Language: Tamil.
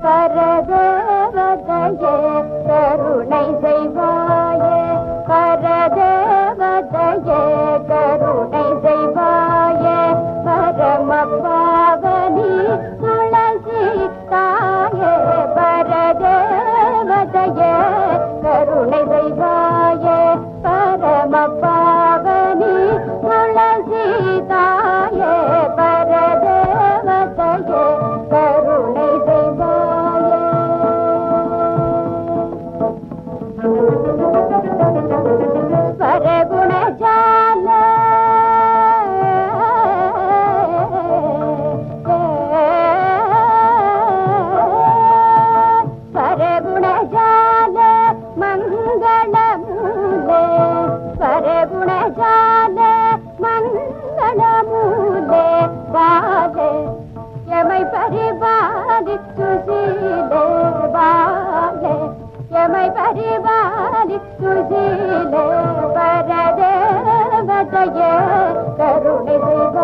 பரதேவதையே கருணை செய்வாயே பரதேவதையே கருணை செய்வாயே பரம பாவனி துளசி தாயே பரதேவதையே கருணை செய்வாயே பரம பாவனி துளசி தாயே பரதேவதையே கருணை செய்வாயே பரகுணஜால பரகுணஜால மங்களமூலே பரகுணஜால மங்களமூலே பாலே எமை பரிபாலி சுசீலே பாலே எமை பரிபாலி சுசீலே பரதேவதையே கருணை செய்வ